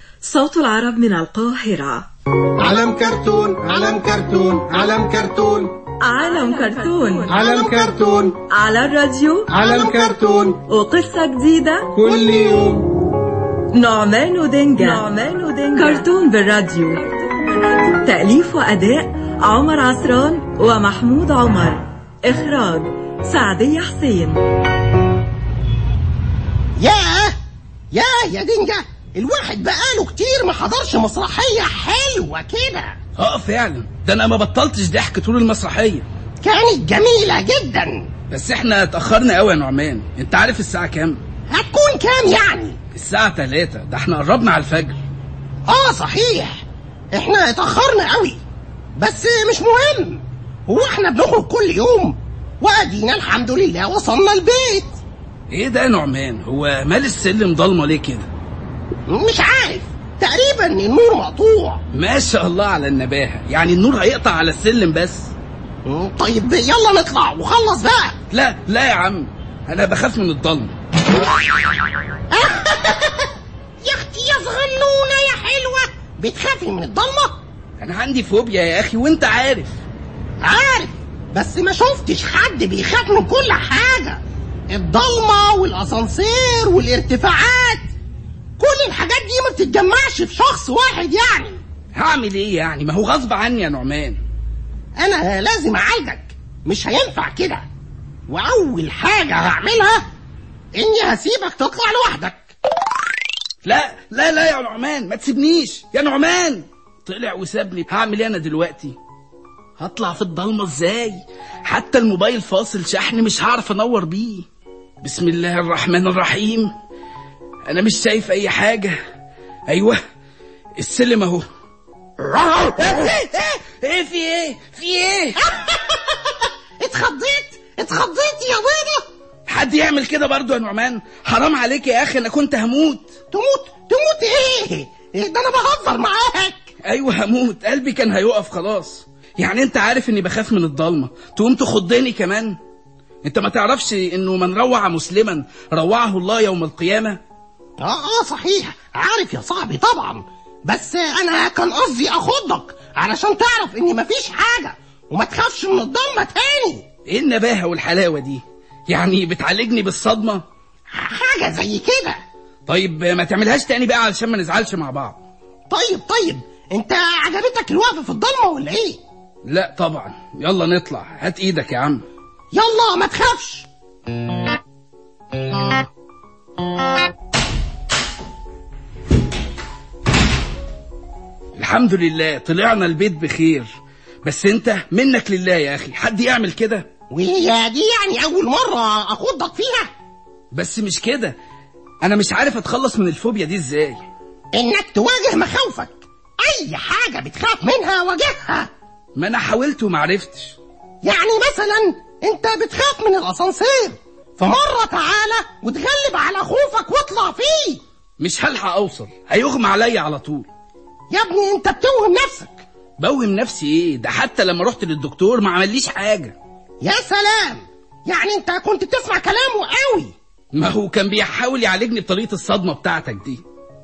صوت العرب من القاهرة علم كرتون علم كرتون علم كرتون عالم كرتون علم كرتون على الراديو علم كرتون وقصة جديدة كل يوم نعمان ودنجا نعمان ودنجا كرتون بالراديو تأليف وأداء عمر عصران ومحمود عمر إخراج سعدية حسين ياه ياه يا دنجة الواحد بقاله كتير ما حضرش مسرحية حلوة كده اه فعلا ده انا ما بطلتش ضحك طول المسرحيه كانت جميلة جدا بس احنا اتاخرنا قوي يا نعمان انت عارف الساعه كام هتكون كام يعني الساعه 3 ده احنا قربنا على الفجر اه صحيح احنا اتأخرنا قوي بس مش مهم هو احنا بنخرج كل يوم وادينا الحمد لله وصلنا البيت ايه ده يا نعمان هو مال السلم ضلمه ليه كده مش عارف تقريبا النور مقطوع ما شاء الله على النباهه يعني النور هيقطع على السلم بس طيب يلا نطلع وخلص بقى لا لا يا عم انا بخاف من الضلمه يا اختي يا صغنونة يا حلوة بتخافي من الضلمة انا عندي فوبيا يا اخي وانت عارف عارف بس ما شفتش حد بيخاف من كل حاجة الضلمة والأسانسير والارتفاعات كل الحاجات دي ما بتتجمعش في شخص واحد يعني هعمل ايه يعني ما هو غصب عني يا نعمان أنا لازم أعالجك مش هينفع كده وأول حاجة هعملها إني هسيبك تطلع لوحدك لا لا لا يا نعمان ما تسيبنيش يا نعمان طلع وسابني هعمل ايه انا دلوقتي هطلع في الضلمه ازاي حتى الموبايل فاصل شحن مش هعرف انور بيه بسم الله الرحمن الرحيم انا مش شايف اي حاجه ايوه السلم اهو ايه ايه في ايه في ايه اتخضيت اتخضيت يا بيضة حد يعمل كده برضو يا نعمان حرام عليك يا اخي انا كنت هموت تموت تموت ايه إيه ده انا بهزر معاك ايوه هموت قلبي كان هيقف خلاص يعني انت عارف اني بخاف من الضلمه تقوم تخضني كمان انت ما تعرفش انه من روع مسلما روعه الله يوم القيامه اه اه صحيح عارف يا صاحبي طبعا بس انا كان قصدي اخضك علشان تعرف اني مفيش حاجة وما تخافش من الضلمة تاني ايه النباهه والحلاوه دي يعني بتعالجني بالصدمه حاجة زي كده طيب ما تعملهاش تاني بقى علشان ما نزعلش مع بعض طيب طيب انت عجبتك الوقفة في الضلمة ولا ايه لا طبعا يلا نطلع هات ايدك يا عم يلا ما تخافش الحمد لله طلعنا البيت بخير بس انت منك لله يا اخي حد يعمل كده وهي دي يعني اول مرة اخضك فيها بس مش كده انا مش عارف اتخلص من الفوبيا دي ازاي انك تواجه مخاوفك اي حاجة بتخاف منها واجهها ما انا حاولت ومعرفتش يعني مثلا انت بتخاف من الاسانسير فمرة تعالى وتغلب على خوفك واطلع فيه مش هلحق اوصل هيغمى عليا على طول يا ابني انت بتوهم نفسك بوهم نفسي ايه ده حتى لما رحت للدكتور ما عمليش حاجه يا سلام يعني انت كنت تسمع كلامه قوي ما هو كان بيحاول يعالجني بطريقه الصدمه بتاعتك دي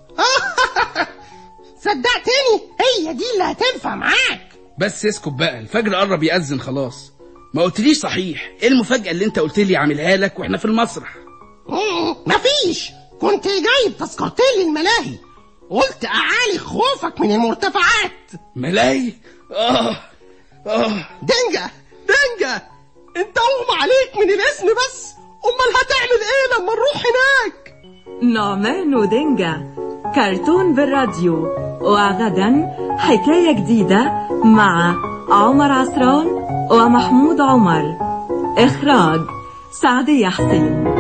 صدقتني هي دي اللي هتنفع معاك بس اسكت بقى الفجر قرب يأذن خلاص ما قلتليش صحيح ايه المفاجأة اللي انت قلت لي اعملها لك واحنا في المسرح مم، مفيش كنت جايب تذكرتين للملاهي قلت اعالي خوفك من المرتفعات ملاي اه اه دنجة دنجة انت اغمى عليك من الاسم بس امال هتعمل ايه لما نروح هناك نعمان ودنجا كرتون بالراديو وغدا حكاية جديدة مع عمر عصران ومحمود عمر إخراج سعدية حسين